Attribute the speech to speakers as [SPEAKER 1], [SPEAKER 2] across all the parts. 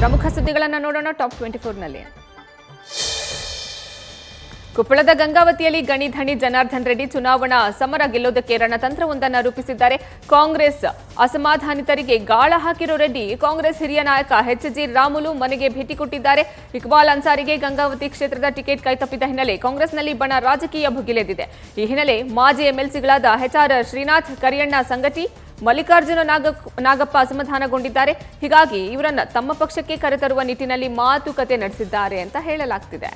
[SPEAKER 1] ಪ್ರಮುಖ ಸುದ್ದಿಗಳನ್ನು ನೋಡೋಣ ಟಾಪ್ ಟ್ವೆಂಟಿ ಫೋರ್ನಲ್ಲಿ ಕೊಪ್ಪಳದ ಗಂಗಾವತಿಯಲ್ಲಿ ಗಣಿ ಧಣಿ ಜನಾರ್ದನ್ ರೆಡ್ಡಿ ಚುನಾವಣಾ ಸಮರ ಗೆಲ್ಲೋದಕ್ಕೆ ರಣತಂತ್ರವೊಂದನ್ನು ರೂಪಿಸಿದ್ದಾರೆ ಕಾಂಗ್ರೆಸ್ ಅಸಮಾಧಾನಿತರಿಗೆ ಗಾಳ ಹಾಕಿರೋ ರೆಡ್ಡಿ ಕಾಂಗ್ರೆಸ್ ಹಿರಿಯ ನಾಯಕ ಎಚ್ ಜಿ ರಾಮುಲು ಮನೆಗೆ ಭೇಟಿ ಕೊಟ್ಟಿದ್ದಾರೆ ಇಕ್ಬಾಲ್ ಅನ್ಸಾರಿಗೆ ಗಂಗಾವತಿ ಕ್ಷೇತ್ರದ ಟಿಕೆಟ್ ಕೈತಪ್ಪಿದ ಹಿನ್ನೆಲೆ ಕಾಂಗ್ರೆಸ್ನಲ್ಲಿ ಬಣ ರಾಜಕೀಯ ಭುಗಿಲೆದ್ದಿದೆ ಈ ಹಿನ್ನೆಲೆ ಮಾಜಿ ಎಂಎಲ್ಸಿಗಳಾದ ಎಚ್ಆರ್ ಶ್ರೀನಾಥ್ ಕರಿಯಣ್ಣ ಸಂಗಟಿ ಮಲ್ಲಿಕಾರ್ಜುನ ನಾಗ ನಾಗಪ್ಪ ಅಸಮಾಧಾನಗೊಂಡಿದ್ದಾರೆ ಹೀಗಾಗಿ ಇವರನ್ನ ತಮ್ಮ ಪಕ್ಷಕ್ಕೆ ಕರೆತರುವ ನಿಟ್ಟಿನಲ್ಲಿ ಮಾತುಕತೆ ನಡೆಸಿದ್ದಾರೆ ಅಂತ ಹೇಳಲಾಗ್ತಿದೆ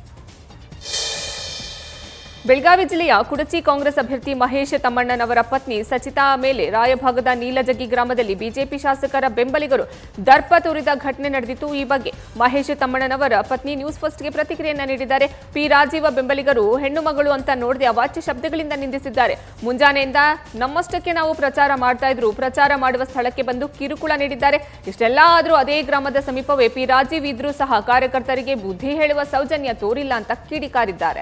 [SPEAKER 1] ಬೆಳಗಾವಿ ಜಿಲ್ಲೆಯ ಕುಡಚಿ ಕಾಂಗ್ರೆಸ್ ಅಭ್ಯರ್ಥಿ ಮಹೇಶ್ ತಮ್ಮಣ್ಣನವರ ಪತ್ನಿ ಸಚಿತಾ ಮೇಲೆ ರಾಯಭಾಗದ ನೀಲಜಗಿ ಗ್ರಾಮದಲ್ಲಿ ಬಿಜೆಪಿ ಶಾಸಕರ ಬೆಂಬಲಿಗರು ದರ್ಪ ತೋರಿದ ಘಟನೆ ನಡೆದಿತ್ತು ಈ ಬಗ್ಗೆ ಮಹೇಶ್ ತಮ್ಮಣ್ಣನವರ ಪತ್ನಿ ನ್ಯೂಸ್ ಫಸ್ಟ್ಗೆ ಪ್ರತಿಕ್ರಿಯೆಯನ್ನ ನೀಡಿದ್ದಾರೆ ಪಿ ರಾಜೀವ ಬೆಂಬಲಿಗರು ಹೆಣ್ಣು ಮಗಳು ಅಂತ ನೋಡದೆ ಅವಾಚ್ಯ ಶಬ್ದಗಳಿಂದ ನಿಂದಿಸಿದ್ದಾರೆ ಮುಂಜಾನೆಯಿಂದ ನಮ್ಮಷ್ಟಕ್ಕೆ ನಾವು ಪ್ರಚಾರ ಮಾಡ್ತಾ ಇದ್ರು ಪ್ರಚಾರ ಮಾಡುವ ಸ್ಥಳಕ್ಕೆ ಬಂದು ಕಿರುಕುಳ ನೀಡಿದ್ದಾರೆ ಇಷ್ಟೆಲ್ಲ ಆದರೂ ಅದೇ ಗ್ರಾಮದ ಸಮೀಪವೇ ಪಿ ರಾಜೀವ್ ಇದ್ರೂ ಸಹ ಕಾರ್ಯಕರ್ತರಿಗೆ ಬುದ್ಧಿ ಹೇಳುವ ಸೌಜನ್ಯ ತೋರಿಲ್ಲ ಅಂತ ಕಿಡಿಕಾರಿದ್ದಾರೆ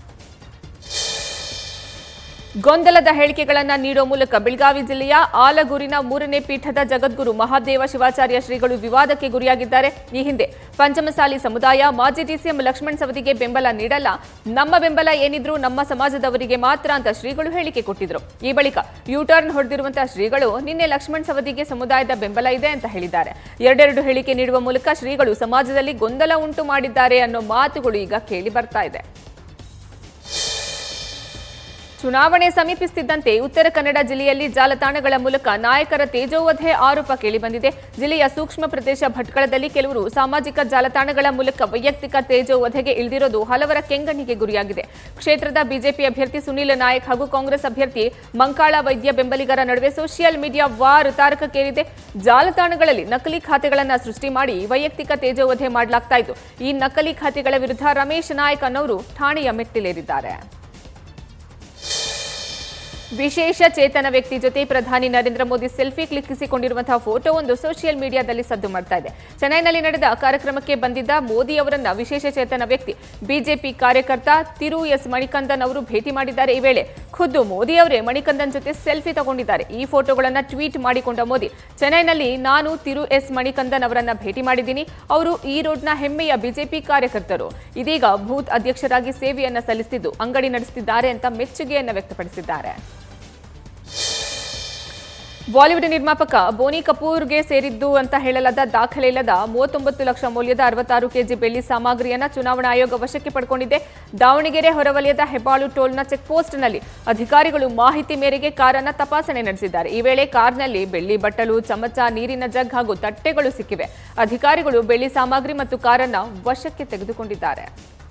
[SPEAKER 1] ಗೊಂದಲದ ಹೇಳಿಕೆಗಳನ್ನ ನೀಡೋ ಮೂಲಕ ಬೆಳಗಾವಿ ಜಿಲ್ಲೆಯ ಆಲಗೂರಿನ ಮೂರನೇ ಪೀಠದ ಜಗದ್ಗುರು ಮಹಾದೇವ ಶಿವಾಚಾರ್ಯ ಶ್ರೀಗಳು ವಿವಾದಕ್ಕೆ ಗುರಿಯಾಗಿದ್ದಾರೆ ಈ ಹಿಂದೆ ಪಂಚಮಸಾಲಿ ಸಮುದಾಯ ಮಾಜಿ ಡಿಸಿಎಂ ಲಕ್ಷ್ಮಣ್ ಸವದಿಗೆ ಬೆಂಬಲ ನೀಡಲ್ಲ ನಮ್ಮ ಬೆಂಬಲ ಏನಿದ್ರು ನಮ್ಮ ಸಮಾಜದವರಿಗೆ ಮಾತ್ರ ಅಂತ ಶ್ರೀಗಳು ಹೇಳಿಕೆ ಕೊಟ್ಟಿದ್ರು ಈ ಬಳಿಕ ಯೂಟರ್ನ್ ಹೊಡೆದಿರುವಂತಹ ಶ್ರೀಗಳು ನಿನ್ನೆ ಲಕ್ಷ್ಮಣ್ ಸವದಿಗೆ ಸಮುದಾಯದ ಬೆಂಬಲ ಇದೆ ಅಂತ ಹೇಳಿದ್ದಾರೆ ಎರಡೆರಡು ಹೇಳಿಕೆ ನೀಡುವ ಮೂಲಕ ಶ್ರೀಗಳು ಸಮಾಜದಲ್ಲಿ ಗೊಂದಲ ಉಂಟು ಮಾಡಿದ್ದಾರೆ ಅನ್ನೋ ಮಾತುಗಳು ಈಗ ಕೇಳಿ ಬರ್ತಾ ಇದೆ ಚುನಾವಣೆ ಸಮೀಪಿಸುತ್ತಿದ್ದಂತೆ ಉತ್ತರ ಕನ್ನಡ ಜಿಲ್ಲೆಯಲ್ಲಿ ಜಾಲತಾಣಗಳ ಮೂಲಕ ನಾಯಕರ ತೇಜೋವಧೆ ಆರೋಪ ಕೇಳಿಬಂದಿದೆ ಜಿಲ್ಲೆಯ ಸೂಕ್ಷ್ಮ ಪ್ರದೇಶ ಭಟ್ಕಳದಲ್ಲಿ ಕೆಲವರು ಸಾಮಾಜಿಕ ಜಾಲತಾಣಗಳ ಮೂಲಕ ವೈಯಕ್ತಿಕ ತೇಜೋವಧೆಗೆ ಇಳಿದಿರೋದು ಹಲವರ ಕೆಂಗಣ್ಣಿಗೆ ಗುರಿಯಾಗಿದೆ ಕ್ಷೇತ್ರದ ಬಿಜೆಪಿ ಅಭ್ಯರ್ಥಿ ಸುನೀಲ್ ನಾಯಕ್ ಹಾಗೂ ಕಾಂಗ್ರೆಸ್ ಅಭ್ಯರ್ಥಿ ಮಂಕಾಳ ವೈದ್ಯ ಬೆಂಬಲಿಗರ ನಡುವೆ ಸೋಷಿಯಲ್ ಮೀಡಿಯಾ ವಾರ್ ತಾರಕಕ್ಕೇರಿದೆ ಜಾಲತಾಣಗಳಲ್ಲಿ ನಕಲಿ ಖಾತೆಗಳನ್ನು ಸೃಷ್ಟಿ ಮಾಡಿ ವೈಯಕ್ತಿಕ ತೇಜೋವಧೆ ಮಾಡಲಾಗ್ತಾ ಇತ್ತು ಈ ನಕಲಿ ಖಾತೆಗಳ ವಿರುದ್ಧ ರಮೇಶ್ ನಾಯಕ್ ಅನ್ನೋರು ಠಾಣೆಯ ಮೆಟ್ಟಿಲೇರಿದ್ದಾರೆ ವಿಶೇಷ ಚೇತನ ವ್ಯಕ್ತಿ ಜೊತೆ ಪ್ರಧಾನಿ ನರೇಂದ್ರ ಮೋದಿ ಸೆಲ್ಫಿ ಕ್ಲಿಕ್ಕಿಸಿಕೊಂಡಿರುವಂತಹ ಫೋಟೋ ಒಂದು ಸೋಷಿಯಲ್ ಮೀಡಿಯಾದಲ್ಲಿ ಸದ್ದು ಮಾಡ್ತಾ ಇದೆ ಚೆನ್ನೈನಲ್ಲಿ ನಡೆದ ಕಾರ್ಯಕ್ರಮಕ್ಕೆ ಬಂದಿದ್ದ ಮೋದಿ ಅವರನ್ನ ವಿಶೇಷ ಚೇತನ ವ್ಯಕ್ತಿ ಬಿಜೆಪಿ ಕಾರ್ಯಕರ್ತ ತಿರು ಎಸ್ ಮಣಿಕಂದನ್ ಅವರು ಭೇಟಿ ಮಾಡಿದ್ದಾರೆ ಈ ವೇಳೆ ಖುದ್ದು ಮೋದಿ ಅವರೇ ಮಣಿಕಂದನ್ ಜೊತೆ ಸೆಲ್ಫಿ ತಗೊಂಡಿದ್ದಾರೆ ಈ ಫೋಟೋಗಳನ್ನ ಟ್ವೀಟ್ ಮಾಡಿಕೊಂಡ ಮೋದಿ ಚೆನ್ನೈನಲ್ಲಿ ನಾನು ತಿರು ಎಸ್ ಮಣಿಕಂದನ್ ಅವರನ್ನ ಭೇಟಿ ಮಾಡಿದ್ದೀನಿ ಅವರು ಈ ರೋಡ್ನ ಹೆಮ್ಮೆಯ ಬಿಜೆಪಿ ಕಾರ್ಯಕರ್ತರು ಇದೀಗ ಬೂತ್ ಅಧ್ಯಕ್ಷರಾಗಿ ಸೇವೆಯನ್ನ ಸಲ್ಲಿಸುತ್ತಿದ್ದು ಅಂಗಡಿ ನಡೆಸುತ್ತಿದ್ದಾರೆ ಅಂತ ಮೆಚ್ಚುಗೆಯನ್ನ ವ್ಯಕ್ತಪಡಿಸಿದ್ದಾರೆ ಬಾಲಿವುಡ್ ನಿರ್ಮಾಪಕ ಬೋನಿ ಕಪೂರ್ಗೆ ಸೇರಿದ್ದು ಅಂತ ಹೇಳಲಾದ ದಾಖಲೆ ಇಲ್ಲದ ಮೂವತ್ತೊಂಬತ್ತು ಲಕ್ಷ ಮೌಲ್ಯದ ಅರವತ್ತಾರು ಕೆಜಿ ಬೆಳ್ಳಿ ಸಾಮಗ್ರಿಯನ್ನ ಚುನಾವಣಾ ಆಯೋಗ ವಶಕ್ಕೆ ಪಡ್ಕೊಂಡಿದೆ ದಾವಣಗೆರೆ ಹೊರವಲಯದ ಹೆಬ್ಬಾಳು ಟೋಲ್ನ ಚೆಕ್ಪೋಸ್ಟ್ನಲ್ಲಿ ಅಧಿಕಾರಿಗಳು ಮಾಹಿತಿ ಮೇರೆಗೆ ಕಾರನ್ನ ತಪಾಸಣೆ ನಡೆಸಿದ್ದಾರೆ ಈ ವೇಳೆ ಕಾರ್ನಲ್ಲಿ ಬೆಳ್ಳಿ ಬಟ್ಟಲು ಚಮಚ ನೀರಿನ ಜಗ್ ಹಾಗೂ ತಟ್ಟೆಗಳು ಸಿಕ್ಕಿವೆ ಅಧಿಕಾರಿಗಳು ಬೆಳ್ಳಿ ಸಾಮಗ್ರಿ ಮತ್ತು ಕಾರನ್ನ ವಶಕ್ಕೆ ತೆಗೆದುಕೊಂಡಿದ್ದಾರೆ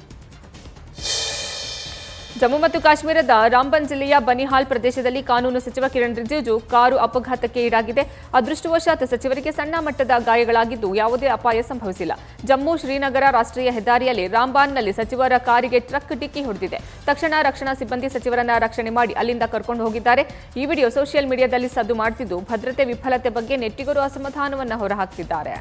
[SPEAKER 1] ಜಮ್ಮು ಮತ್ತು ಕಾಶ್ಮೀರದ ರಾಂಬನ್ ಜಿಲ್ಲೆಯ ಬನಿಹಾಲ್ ಪ್ರದೇಶದಲ್ಲಿ ಕಾನೂನು ಸಚಿವ ಕಿರಣ್ ರಿಜಿಜು ಕಾರು ಅಪಘಾತಕ್ಕೆ ಈಡಾಗಿದೆ ಅದೃಷ್ಟವಶಾತ್ ಸಚಿವರಿಗೆ ಸಣ್ಣ ಮಟ್ಟದ ಗಾಯಗಳಾಗಿದ್ದು ಯಾವುದೇ ಅಪಾಯ ಸಂಭವಿಸಿಲ್ಲ ಜಮ್ಮು ಶ್ರೀನಗರ ರಾಷ್ಟ್ರೀಯ ಹೆದ್ದಾರಿಯಲ್ಲಿ ರಾಂಬಾನ್ನಲ್ಲಿ ಸಚಿವರ ಕಾರಿಗೆ ಟ್ರಕ್ ಡಿಕ್ಕಿ ಹೊಡೆದಿದೆ ತಕ್ಷಣ ರಕ್ಷಣಾ ಸಿಬ್ಬಂದಿ ಸಚಿವರನ್ನ ರಕ್ಷಣೆ ಮಾಡಿ ಅಲ್ಲಿಂದ ಕರ್ಕೊಂಡು ಹೋಗಿದ್ದಾರೆ ಈ ವಿಡಿಯೋ ಸೋಷಿಯಲ್ ಮೀಡಿಯಾದಲ್ಲಿ ಸದ್ದು ಮಾಡುತ್ತಿದ್ದು ಭದ್ರತೆ ವಿಫಲತೆ ಬಗ್ಗೆ ನೆಟ್ಟಿಗರು ಅಸಮಾಧಾನವನ್ನು ಹೊರಹಾಕ್ತಿದ್ದಾರೆ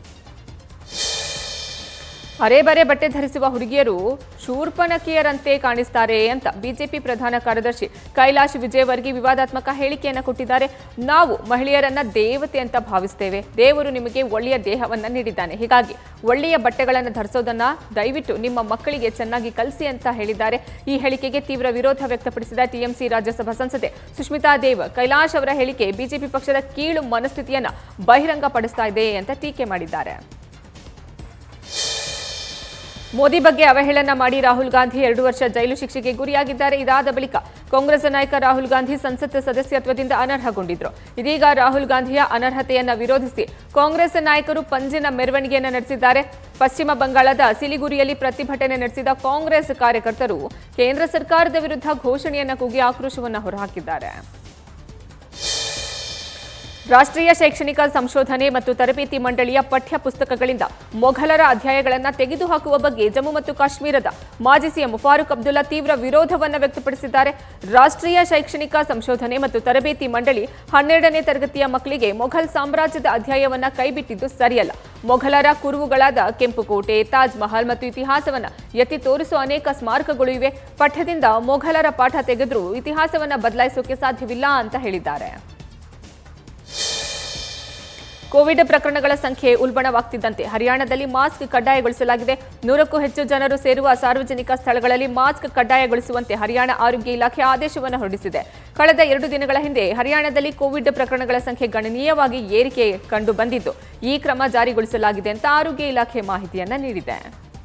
[SPEAKER 1] ಅರೆ ಬರೆ ಬಟ್ಟೆ ಧರಿಸುವ ಹುಡುಗಿಯರು ಶೂರ್ಪಣಕಿಯರಂತೆ ಕಾಣಿಸ್ತಾರೆ ಅಂತ ಬಿಜೆಪಿ ಪ್ರಧಾನ ಕಾರ್ಯದರ್ಶಿ ಕೈಲಾಶ್ ವಿಜಯವರ್ಗಿ ವಿವಾದಾತ್ಮಕ ಹೇಳಿಕೆಯನ್ನು ಕೊಟ್ಟಿದ್ದಾರೆ ನಾವು ಮಹಿಳೆಯರನ್ನ ದೇವತೆ ಅಂತ ಭಾವಿಸ್ತೇವೆ ದೇವರು ನಿಮಗೆ ಒಳ್ಳೆಯ ದೇಹವನ್ನ ನೀಡಿದ್ದಾನೆ ಹೀಗಾಗಿ ಒಳ್ಳೆಯ ಬಟ್ಟೆಗಳನ್ನು ಧರಿಸೋದನ್ನ ದಯವಿಟ್ಟು ನಿಮ್ಮ ಮಕ್ಕಳಿಗೆ ಚೆನ್ನಾಗಿ ಕಲಿಸಿ ಅಂತ ಹೇಳಿದ್ದಾರೆ ಈ ಹೇಳಿಕೆಗೆ ತೀವ್ರ ವಿರೋಧ ವ್ಯಕ್ತಪಡಿಸಿದ ಟಿಎಂಸಿ ರಾಜ್ಯಸಭಾ ಸಂಸದೆ ಸುಷ್ಮಿತಾ ದೇವ್ ಕೈಲಾಶ್ ಅವರ ಹೇಳಿಕೆ ಬಿಜೆಪಿ ಪಕ್ಷದ ಕೀಳು ಮನಸ್ಥಿತಿಯನ್ನ ಬಹಿರಂಗಪಡಿಸ್ತಾ ಇದೆ ಅಂತ ಟೀಕೆ ಮಾಡಿದ್ದಾರೆ ಮೋದಿ ಬಗ್ಗೆ ಅವಹೇಳನ ಮಾಡಿ ರಾಹುಲ್ ಗಾಂಧಿ ಎರಡು ವರ್ಷ ಜೈಲು ಶಿಕ್ಷೆಗೆ ಗುರಿಯಾಗಿದ್ದಾರೆ ಇದಾದ ಬಳಿಕ ಕಾಂಗ್ರೆಸ್ ನಾಯಕ ರಾಹುಲ್ ಗಾಂಧಿ ಸಂಸತ್ ಸದಸ್ಯತ್ವದಿಂದ ಅನರ್ಹಗೊಂಡಿದ್ರು ಇದೀಗ ರಾಹುಲ್ ಗಾಂಧಿಯ ಅನರ್ಹತೆಯನ್ನ ವಿರೋಧಿಸಿ ಕಾಂಗ್ರೆಸ್ ನಾಯಕರು ಪಂಜಿನ ಮೆರವಣಿಗೆಯನ್ನ ನಡೆಸಿದ್ದಾರೆ ಪಶ್ಚಿಮ ಬಂಗಾಳದ ಸಿಲಿಗುರಿಯಲ್ಲಿ ಪ್ರತಿಭಟನೆ ನಡೆಸಿದ ಕಾಂಗ್ರೆಸ್ ಕಾರ್ಯಕರ್ತರು ಕೇಂದ್ರ ಸರ್ಕಾರದ ವಿರುದ್ಧ ಘೋಷಣೆಯನ್ನ ಕೂಗಿ ಆಕ್ರೋಶವನ್ನ ಹೊರಹಾಕಿದ್ದಾರೆ ರಾಷ್ಟ್ರೀಯ ಶೈಕ್ಷಣಿಕ ಸಂಶೋಧನೆ ಮತ್ತು ತರಬೇತಿ ಮಂಡಳಿಯ ಪಠ್ಯ ಪುಸ್ತಕಗಳಿಂದ ಮೊಘಲರ ಅಧ್ಯಾಯಗಳನ್ನು ತೆಗೆದುಹಾಕುವ ಬಗ್ಗೆ ಜಮ್ಮು ಮತ್ತು ಕಾಶ್ಮೀರದ ಮಾಜಿ ಸಿಎಂ ಫಾರೂಕ್ ಅಬ್ದುಲ್ಲಾ ತೀವ್ರ ವಿರೋಧವನ್ನು ವ್ಯಕ್ತಪಡಿಸಿದ್ದಾರೆ ರಾಷ್ಟ್ರೀಯ ಶೈಕ್ಷಣಿಕ ಸಂಶೋಧನೆ ಮತ್ತು ತರಬೇತಿ ಮಂಡಳಿ ಹನ್ನೆರಡನೇ ತರಗತಿಯ ಮಕ್ಕಳಿಗೆ ಮೊಘಲ್ ಸಾಮ್ರಾಜ್ಯದ ಅಧ್ಯಾಯವನ್ನ ಕೈಬಿಟ್ಟಿದ್ದು ಸರಿಯಲ್ಲ ಮೊಘಲರ ಕುರುಹುಗಳಾದ ಕೆಂಪುಕೋಟೆ ತಾಜ್ ಮಹಲ್ ಮತ್ತು ಇತಿಹಾಸವನ್ನ ಎತ್ತಿ ತೋರಿಸುವ ಅನೇಕ ಸ್ಮಾರಕಗಳು ಇವೆ ಪಠ್ಯದಿಂದ ಮೊಘಲರ ಪಾಠ ತೆಗೆದ್ರೂ ಇತಿಹಾಸವನ್ನ ಬದಲಾಯಿಸೋಕೆ ಸಾಧ್ಯವಿಲ್ಲ ಅಂತ ಹೇಳಿದ್ದಾರೆ ಕೋವಿಡ್ ಪ್ರಕರಣಗಳ ಸಂಖ್ಯೆ ಉಲ್ಬಣವಾಗ್ತಿದ್ದಂತೆ ಹರಿಯಾಣದಲ್ಲಿ ಮಾಸ್ಕ್ ಕಡ್ಡಾಯಗೊಳಿಸಲಾಗಿದೆ ನೂರಕ್ಕೂ ಹೆಚ್ಚು ಜನರು ಸೇರುವ ಸಾರ್ವಜನಿಕ ಸ್ಥಳಗಳಲ್ಲಿ ಮಾಸ್ಕ್ ಕಡ್ಡಾಯಗೊಳಿಸುವಂತೆ ಹರಿಯಾಣ ಆರೋಗ್ಯ ಇಲಾಖೆ ಆದೇಶವನ್ನು ಹೊರಡಿಸಿದೆ ಕಳೆದ ಎರಡು ದಿನಗಳ ಹಿಂದೆ ಹರಿಯಾಣದಲ್ಲಿ ಕೋವಿಡ್ ಪ್ರಕರಣಗಳ ಸಂಖ್ಯೆ ಗಣನೀಯವಾಗಿ ಏರಿಕೆ ಕಂಡು ಬಂದಿದ್ದು ಈ ಕ್ರಮ ಜಾರಿಗೊಳಿಸಲಾಗಿದೆ ಅಂತ ಆರೋಗ್ಯ ಇಲಾಖೆ ಮಾಹಿತಿಯನ್ನ ನೀಡಿದೆ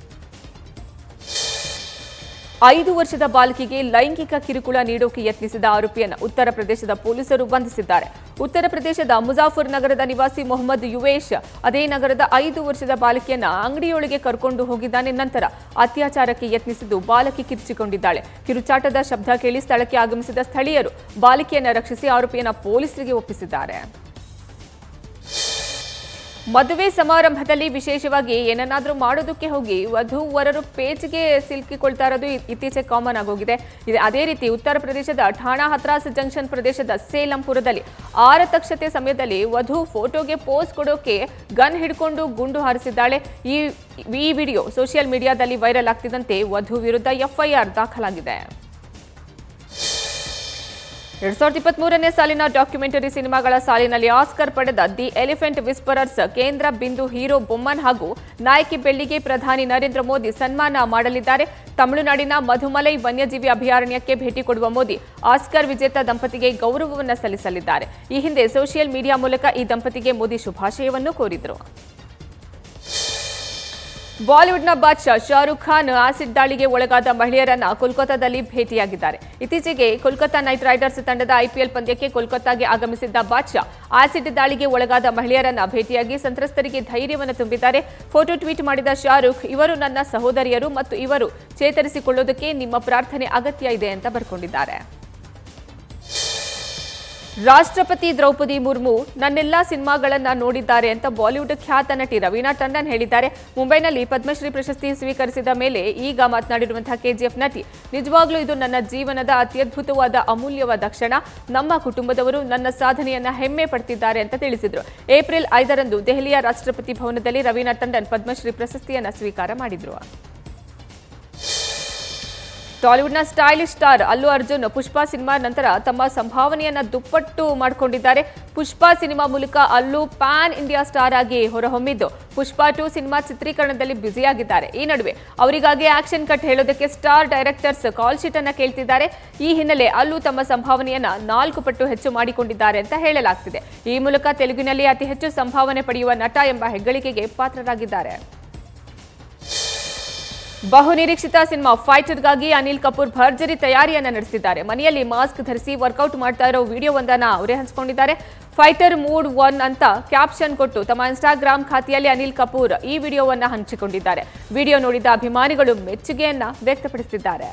[SPEAKER 1] ಐದು ವರ್ಷದ ಬಾಲಕಿಗೆ ಲೈಂಗಿಕ ಕಿರುಕುಳ ನೀಡೋಕೆ ಯತ್ನಿಸಿದ ಆರೋಪಿಯನ್ನು ಉತ್ತರ ಪ್ರದೇಶದ ಪೊಲೀಸರು ಬಂಧಿಸಿದ್ದಾರೆ ಉತ್ತರ ಪ್ರದೇಶದ ಮುಜಾಫರ್ ನಗರದ ನಿವಾಸಿ ಮೊಹಮ್ಮದ್ ಯುವೇಶ್ ಅದೇ ನಗರದ ಐದು ವರ್ಷದ ಬಾಲಕಿಯನ್ನ ಅಂಗಡಿಯೊಳಗೆ ಕರ್ಕೊಂಡು ಹೋಗಿದ್ದಾನೆ ನಂತರ ಅತ್ಯಾಚಾರಕ್ಕೆ ಯತ್ನಿಸಿದ್ದು ಬಾಲಕಿ ಕಿರುಚಿಕೊಂಡಿದ್ದಾಳೆ ಕಿರುಚಾಟದ ಶಬ್ದ ಕೇಳಿ ಸ್ಥಳಕ್ಕೆ ಆಗಮಿಸಿದ ಸ್ಥಳೀಯರು ಬಾಲಕಿಯನ್ನ ರಕ್ಷಿಸಿ ಆರೋಪಿಯನ್ನ ಪೊಲೀಸರಿಗೆ ಒಪ್ಪಿಸಿದ್ದಾರೆ ಮದುವೆ ಸಮಾರಂಭದಲ್ಲಿ ವಿಶೇಷವಾಗಿ ಏನನ್ನಾದ್ರೂ ಮಾಡೋದಕ್ಕೆ ಹೋಗಿ ವಧು ವರರು ಪೇಚಿಗೆ ಸಿಲುಕಿಕೊಳ್ತಾ ಇರೋದು ಇ- ಇತ್ತೀಚೆಗೆ ಕಾಮನ್ ಆಗೋಗಿದೆ ಇದು ಅದೇ ರೀತಿ ಉತ್ತರ ಪ್ರದೇಶದ ಠಾಣಾ ಹತ್ರಾಸ್ ಜಂಕ್ಷನ್ ಪ್ರದೇಶದ ಸೇಲಂಪುರದಲ್ಲಿ ಆರತಕ್ಷತೆ ಸಮಯದಲ್ಲಿ ವಧು ಫೋಟೋಗೆ ಪೋಸ್ ಕೊಡೋಕೆ ಗನ್ ಹಿಡ್ಕೊಂಡು ಗುಂಡು ಹಾರಿಸಿದ್ದಾಳೆ ಈ ಈ ವಿಡಿಯೋ ಸೋಷಿಯಲ್ ಮೀಡಿಯಾದಲ್ಲಿ ವೈರಲ್ ಆಗ್ತಿದ್ದಂತೆ ವಧು ವಿರುದ್ಧ ಎಫ್ಐಆರ್ ದಾಖಲಾಗಿದೆ ಎರಡ್ ಸಾವಿರದ ಇಪ್ಪತ್ಮೂರನೇ ಸಾಲಿನ ಡಾಕ್ಯುಮೆಂಟರಿ ಸಿನಿಮಾಗಳ ಸಾಲಿನಲ್ಲಿ ಆಸ್ಕರ್ ಪಡೆದ ದಿ ಎಲಿಫೆಂಟ್ ವಿಸ್ಪರರ್ಸ್ ಕೇಂದ್ರ ಬಿಂದು ಹೀರೋ ಬೊಮ್ಮನ್ ಹಾಗೂ ನಾಯಕಿ ಬೆಳ್ಳಿಗೆ ಪ್ರಧಾನಿ ನರೇಂದ್ರ ಮೋದಿ ಸನ್ಮಾನ ಮಾಡಲಿದ್ದಾರೆ ತಮಿಳುನಾಡಿನ ಮಧುಮಲೈ ವನ್ಯಜೀವಿ ಅಭಯಾರಣ್ಯಕ್ಕೆ ಭೇಟಿ ಕೊಡುವ ಮೋದಿ ಆಸ್ಕರ್ ವಿಜೇತ ದಂಪತಿಗೆ ಗೌರವವನ್ನು ಸಲ್ಲಿಸಲಿದ್ದಾರೆ ಈ ಹಿಂದೆ ಸೋಷಿಯಲ್ ಮೀಡಿಯಾ ಮೂಲಕ ಈ ದಂಪತಿಗೆ ಮೋದಿ ಶುಭಾಶಯವನ್ನು ಕೋರಿದರು ಬಾಲಿವುಡ್ನ ಬಾದ್ಶಾ ಶಾರುಖ್ ಖಾನ್ ಆಸಿಡ್ ದಾಳಿಗೆ ಒಳಗಾದ ಮಹಿಳೆಯರನ್ನ ಕೋಲ್ಕತ್ತಾದಲ್ಲಿ ಭೇಟಿಯಾಗಿದ್ದಾರೆ ಇತ್ತೀಚೆಗೆ ಕೋಲ್ಕತ್ತಾ ನೈಟ್ ರೈಡರ್ಸ್ ತಂಡದ ಐಪಿಎಲ್ ಪಂದ್ಯಕ್ಕೆ ಕೋಲ್ಕತ್ತಾಗೆ ಆಗಮಿಸಿದ್ದ ಬಾದ್ಶಾ ಆಸಿಡ್ ದಾಳಿಗೆ ಒಳಗಾದ ಮಹಿಳೆಯರನ್ನ ಭೇಟಿಯಾಗಿ ಸಂತ್ರಸ್ತರಿಗೆ ಧೈರ್ಯವನ್ನು ತುಂಬಿದ್ದಾರೆ ಫೋಟೋ ಟ್ವೀಟ್ ಮಾಡಿದ ಶಾರುಖ್ ಇವರು ನನ್ನ ಸಹೋದರಿಯರು ಮತ್ತು ಇವರು ಚೇತರಿಸಿಕೊಳ್ಳೋದಕ್ಕೆ ನಿಮ್ಮ ಪ್ರಾರ್ಥನೆ ಅಗತ್ಯ ಇದೆ ಅಂತ ಬರ್ಕೊಂಡಿದ್ದಾರೆ ರಾಷ್ಟ್ರಪತಿ ದ್ರೌಪದಿ ಮುರ್ಮು ನನ್ನೆಲ್ಲಾ ಸಿನಿಮಾಗಳನ್ನ ನೋಡಿದ್ದಾರೆ ಅಂತ ಬಾಲಿವುಡ್ ಖ್ಯಾತ ನಟಿ ರವೀನಾ ಟಂಡನ್ ಹೇಳಿದ್ದಾರೆ ಮುಂಬೈನಲ್ಲಿ ಪದ್ಮಶ್ರೀ ಪ್ರಶಸ್ತಿ ಸ್ವೀಕರಿಸಿದ ಮೇಲೆ ಈಗ ಮಾತನಾಡಿರುವಂತಹ ಕೆಜಿಎಫ್ ನಟಿ ನಿಜವಾಗ್ಲೂ ಇದು ನನ್ನ ಜೀವನದ ಅತ್ಯದ್ಭುತವಾದ ಅಮೂಲ್ಯವಾದ ಕ್ಷಣ ನಮ್ಮ ಕುಟುಂಬದವರು ನನ್ನ ಸಾಧನೆಯನ್ನ ಹೆಮ್ಮೆ ಪಡ್ತಿದ್ದಾರೆ ಅಂತ ತಿಳಿಸಿದ್ರು ಏಪ್ರಿಲ್ ಐದರಂದು ದೆಹಲಿಯ ರಾಷ್ಟ್ರಪತಿ ಭವನದಲ್ಲಿ ರವೀನಾ ಟಂಡನ್ ಪದ್ಮಶ್ರೀ ಪ್ರಶಸ್ತಿಯನ್ನ ಸ್ವೀಕಾರ ಮಾಡಿದ್ರು ಟಾಲಿವುಡ್ನ ಸ್ಟೈಲಿಶ್ ಸ್ಟಾರ್ ಅಲ್ಲು ಅರ್ಜುನ್ ಪುಷ್ಪಾ ಸಿನಿಮಾ ನಂತರ ತಮ್ಮ ಸಂಭಾವನೆಯನ್ನ ದುಪ್ಪಟ್ಟು ಮಾಡಿಕೊಂಡಿದ್ದಾರೆ ಪುಷ್ಪಾ ಸಿನಿಮಾ ಮೂಲಕ ಅಲ್ಲು ಪ್ಯಾನ್ ಇಂಡಿಯಾ ಸ್ಟಾರ್ ಆಗಿ ಹೊರಹೊಮ್ಮಿದ್ದು ಪುಷ್ಪಾ ಟು ಸಿನಿಮಾ ಚಿತ್ರೀಕರಣದಲ್ಲಿ ಬ್ಯುಸಿಯಾಗಿದ್ದಾರೆ ಈ ನಡುವೆ ಅವರಿಗಾಗಿ ಆಕ್ಷನ್ ಕಟ್ ಹೇಳೋದಕ್ಕೆ ಸ್ಟಾರ್ ಡೈರೆಕ್ಟರ್ಸ್ ಕಾಲ್ ಶೀಟ್ ಅನ್ನ ಕೇಳ್ತಿದ್ದಾರೆ ಈ ಹಿನ್ನೆಲೆ ಅಲ್ಲು ತಮ್ಮ ಸಂಭಾವನೆಯನ್ನ ನಾಲ್ಕು ಪಟ್ಟು ಹೆಚ್ಚು ಮಾಡಿಕೊಂಡಿದ್ದಾರೆ ಅಂತ ಹೇಳಲಾಗ್ತಿದೆ ಈ ಮೂಲಕ ತೆಲುಗಿನಲ್ಲಿ ಅತಿ ಹೆಚ್ಚು ಸಂಭಾವನೆ ಪಡೆಯುವ ನಟ ಎಂಬ ಹೆಗ್ಗಳಿಕೆಗೆ ಪಾತ್ರರಾಗಿದ್ದಾರೆ ಬಹುನಿರೀಕ್ಷಿತ ಸಿನಿಮಾ ಫೈಟರ್ಗಾಗಿ ಅನಿಲ್ ಕಪೂರ್ ಭರ್ಜರಿ ತಯಾರಿಯನ್ನ ನಡೆಸಿದ್ದಾರೆ ಮನೆಯಲ್ಲಿ ಮಾಸ್ಕ್ ಧರಿಸಿ ವರ್ಕೌಟ್ ಮಾಡ್ತಾ ಇರೋ ವಿಡಿಯೋವೊಂದನ್ನ ಅವರೇ ಹಂಚಿಕೊಂಡಿದ್ದಾರೆ ಫೈಟರ್ ಮೂಡ್ ಒನ್ ಅಂತ ಕ್ಯಾಪ್ಷನ್ ಕೊಟ್ಟು ತಮ್ಮ ಇನ್ಸ್ಟಾಗ್ರಾಮ್ ಖಾತೆಯಲ್ಲಿ ಅನಿಲ್ ಕಪೂರ್ ಈ ವಿಡಿಯೋವನ್ನ ಹಂಚಿಕೊಂಡಿದ್ದಾರೆ ವಿಡಿಯೋ ನೋಡಿದ ಅಭಿಮಾನಿಗಳು ಮೆಚ್ಚುಗೆಯನ್ನ ವ್ಯಕ್ತಪಡಿಸಿದ್ದಾರೆ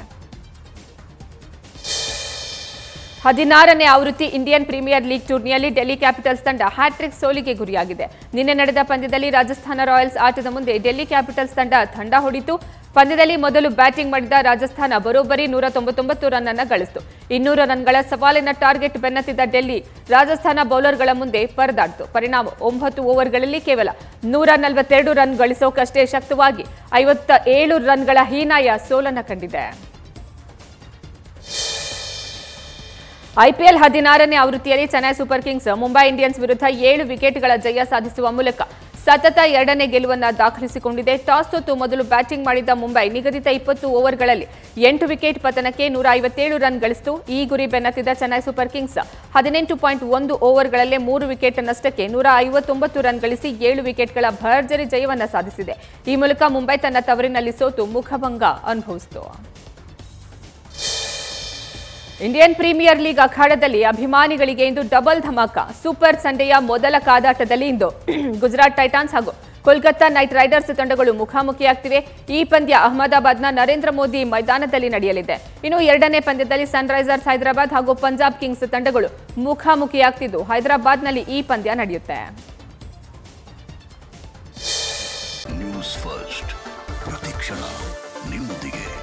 [SPEAKER 1] ಹದಿನಾರನೇ ಆವೃತ್ತಿ ಇಂಡಿಯನ್ ಪ್ರೀಮಿಯರ್ ಲೀಗ್ ಟೂರ್ನಿಯಲ್ಲಿ ಡೆಲ್ಲಿ ಕ್ಯಾಪಿಟಲ್ಸ್ ತಂಡ ಹ್ಯಾಟ್ರಿಕ್ ಸೋಲಿಗೆ ಗುರಿಯಾಗಿದೆ ನಿನ್ನೆ ನಡೆದ ಪಂದ್ಯದಲ್ಲಿ ರಾಜಸ್ಥಾನ ರಾಯಲ್ಸ್ ಆಟದ ಮುಂದೆ ಡೆಲ್ಲಿ ಕ್ಯಾಪಿಟಲ್ಸ್ ತಂಡ ತಂಡ ಹೊಡಿತು ಪಂದ್ಯದಲ್ಲಿ ಮೊದಲು ಬ್ಯಾಟಿಂಗ್ ಮಾಡಿದ ರಾಜಸ್ಥಾನ ಬರೋಬ್ಬರಿ ನೂರ ತೊಂಬತ್ತೊಂಬತ್ತು ರನ್ ಅನ್ನ ಗಳಿಸಿತು ಇನ್ನೂರು ರನ್ಗಳ ಸವಾಲಿನ ಟಾರ್ಗೆಟ್ ಬೆನ್ನತ್ತಿದ್ದ ಡೆಲ್ಲಿ ರಾಜಸ್ಥಾನ ಬೌಲರ್ಗಳ ಮುಂದೆ ಪರದಾಡಿತು ಪರಿಣಾಮ ಒಂಬತ್ತು ಓವರ್ಗಳಲ್ಲಿ ಕೇವಲ ನೂರ ನಲವತ್ತೆರಡು ರನ್ ಗಳಿಸೋಕಷ್ಟೇ ಶಕ್ತವಾಗಿ ಐವತ್ತ ಏಳು ರನ್ಗಳ ಹೀನಾಯ ಸೋಲನ್ನ ಕಂಡಿದೆ ಐಪಿಎಲ್ ಹದಿನಾರನೇ ಆವೃತ್ತಿಯಲ್ಲಿ Chennai super kings Mumbai Indians ವಿರುದ್ಧ ಏಳು ವಿಕೆಟ್ಗಳ ಜಯ ಸಾಧಿಸುವ ಮೂಲಕ ಸತತ ಎರಡನೇ ಗೆಲುವನ್ನ ದಾಖಲಿಸಿಕೊಂಡಿದೆ ಟಾಸ್ ಸೋತು ಮೊದಲು ಬ್ಯಾಟಿಂಗ್ ಮಾಡಿದ್ದ ಮುಂಬೈ ನಿಗದಿತ ಇಪ್ಪತ್ತು ಓವರ್ಗಳಲ್ಲಿ ಎಂಟು ವಿಕೆಟ್ ಪತನಕ್ಕೆ ನೂರ ಐವತ್ತೇಳು ರನ್ ಗಳಿಸಿತು ಈ ಗುರಿ ಬೆನ್ನತ್ತಿದ್ದ ಚೆನ್ನೈ ಸೂಪರ್ ಕಿಂಗ್ಸ್ ಹದಿನೆಂಟು ಪಾಯಿಂಟ್ ಒಂದು ಓವರ್ಗಳಲ್ಲೇ ಮೂರು ವಿಕೆಟ್ ನಷ್ಟಕ್ಕೆ ನೂರ ಐವತ್ತೊಂಬತ್ತು ರನ್ ಗಳಿಸಿ ಏಳು ವಿಕೆಟ್ಗಳ ಭರ್ಜರಿ ಜಯವನ್ನ ಸಾಧಿಸಿದೆ ಈ ಮೂಲಕ ಮುಂಬೈ ತನ್ನ ತವರಿನಲ್ಲಿ ಸೋತು ಮುಖಭಂಗ ಅನುಭವಿಸಿತು ಇಂಡಿಯನ್ ಪ್ರೀಮಿಯರ್ ಲೀಗ್ ಅಖಾಡದಲ್ಲಿ ಅಭಿಮಾನಿಗಳಿಗೆ ಇಂದು ಡಬಲ್ ಧಮಾಕ ಸೂಪರ್ ಸಂಡೆಯ ಮೊದಲ ಕಾದಾಟದಲ್ಲಿ ಇಂದು ಗುಜರಾತ್ ಟೈಟಾನ್ಸ್ ಹಾಗೂ ಕೋಲ್ಕತ್ತಾ ನೈಟ್ ರೈಡರ್ಸ್ ತಂಡಗಳು ಮುಖಾಮುಖಿಯಾಗ್ತಿವೆ ಈ ಪಂದ್ಯ ಅಹಮದಾಬಾದ್ನ ನರೇಂದ್ರ ಮೋದಿ ಮೈದಾನದಲ್ಲಿ ನಡೆಯಲಿದೆ ಇನ್ನು ಎರಡನೇ ಪಂದ್ಯದಲ್ಲಿ ಸನ್ರೈಸರ್ಸ್ ಹೈದರಾಬಾದ್ ಹಾಗೂ ಪಂಜಾಬ್ ಕಿಂಗ್ಸ್ ತಂಡಗಳು ಮುಖಾಮುಖಿಯಾಗ್ತಿದ್ದು ಹೈದರಾಬಾದ್ನಲ್ಲಿ ಈ ಪಂದ್ಯ ನಡೆಯುತ್ತೆ
[SPEAKER 2] ನ್ಯೂಸ್ ಫಸ್ಟ್ ಪ್ರತಿಕ್ಷಣ ನಿಮ್ಮೊಂದಿಗೆ